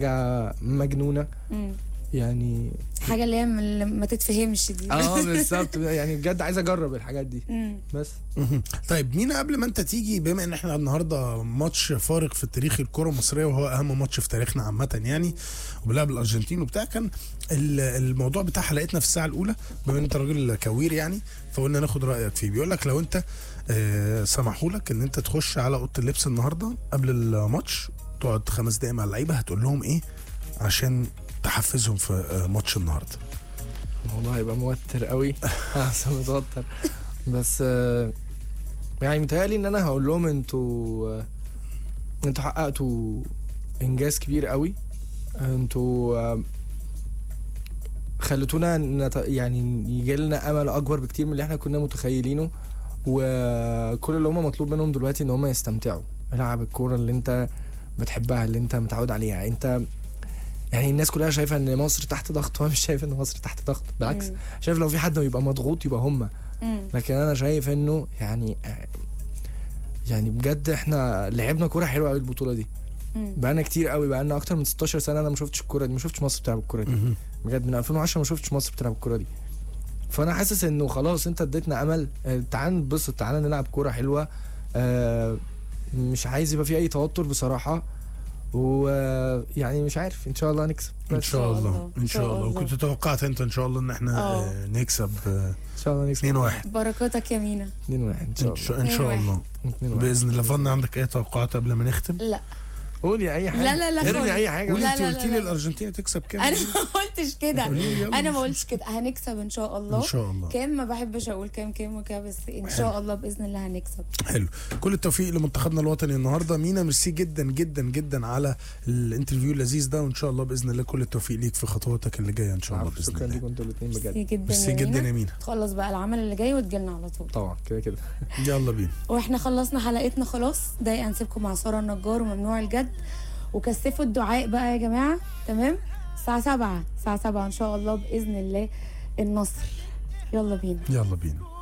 حاجه مجنونه مم. يعني حاجه اللي هي من- ما تتفهمش دي اه بالظبط يعني بجد عايز اجرب الحاجات دي مم. بس مهم. طيب مينا قبل ما انت تيجي بما ان احنا النهارده ماتش فارق في تاريخ الكره المصريه وهو اهم ماتش في تاريخنا عامه يعني وبنلعب الارجنتين وبتاع كان ال- الموضوع بتاع حلقتنا في الساعه الاولى بما ان انت راجل كوير يعني فقلنا ناخد رايك فيه بيقول لك لو انت آه، سمحوا لك ان انت تخش على اوضه اللبس النهارده قبل الماتش تقعد خمس دقايق مع اللعيبه هتقول لهم ايه عشان تحفزهم في آه، ماتش النهارده الموضوع هيبقى موتر قوي عشان متوتر بس آه، يعني متهيألي ان انا هقول لهم انتوا آه، انتوا حققتوا انجاز كبير قوي انتوا آه، خلتونا نت... يعني يجي لنا امل اكبر بكتير من اللي احنا كنا متخيلينه وكل اللي هم مطلوب منهم دلوقتي ان هم يستمتعوا العب الكوره اللي انت بتحبها اللي انت متعود عليها انت يعني الناس كلها شايفه ان مصر تحت ضغط وانا مش شايف ان مصر تحت ضغط بالعكس مم. شايف لو في حد يبقى مضغوط يبقى هم مم. لكن انا شايف انه يعني يعني بجد احنا لعبنا كوره حلوه قوي البطوله دي مم. بقالنا كتير قوي بقالنا اكتر من 16 سنه انا ما شفتش الكوره دي ما شفتش مصر بتلعب الكوره دي مهم. بجد من 2010 ما شفتش مصر بتلعب الكوره دي فانا حاسس انه خلاص انت اديتنا امل آه، تعال نتبسط تعال نلعب كوره حلوه آه، مش عايز يبقى في اي توتر بصراحه ويعني مش عارف ان شاء الله هنكسب ان بس شاء الله ان شاء الله وكنت توقعت انت ان شاء الله ان احنا اه. آه، نكسب آه، ان شاء الله نكسب 2 1 بركاتك يا مينا 2 1 ان شاء ان الله شاء, إن شاء اتنين الله 2 1 باذن الله فضل عندك اي توقعات قبل ما نختم لا قولي اي حاجه لا، لا، لا خالص. ارمي اي حاجه قولي لا، انت لا، قلت لا، لي لا. الارجنتين تكسب كام انا ما قلتش كده قولي لي يلا، انا ما مش قلتش كده هنكسب ان شاء الله ان شاء الله كام ما بحبش اقول كام كام وكام بس ان شاء الله باذن الله هنكسب حلو كل التوفيق لمنتخبنا الوطني النهارده مينا ميرسي جدا جدا جدا على الانترفيو اللذيذ ده وان شاء الله باذن الله كل التوفيق ليك في خطواتك اللي جايه ان شاء الله باذن شكرا الله لكم انتوا الاثنين بجد ميرسي جدا ميرسي يا جدا مينا يا مينا تخلص بقى العمل اللي جاي وتجيلنا على طول طبعا كده كده يلا بينا واحنا خلصنا حلقتنا خلاص دقيقة هنسيبكم مع سارة النجار وممنوع الجد وكثفوا الدعاء بقى يا جماعة تمام الساعة سبعة الساعة سبعة ان شاء الله بإذن الله النصر يلا بينا يلا بينا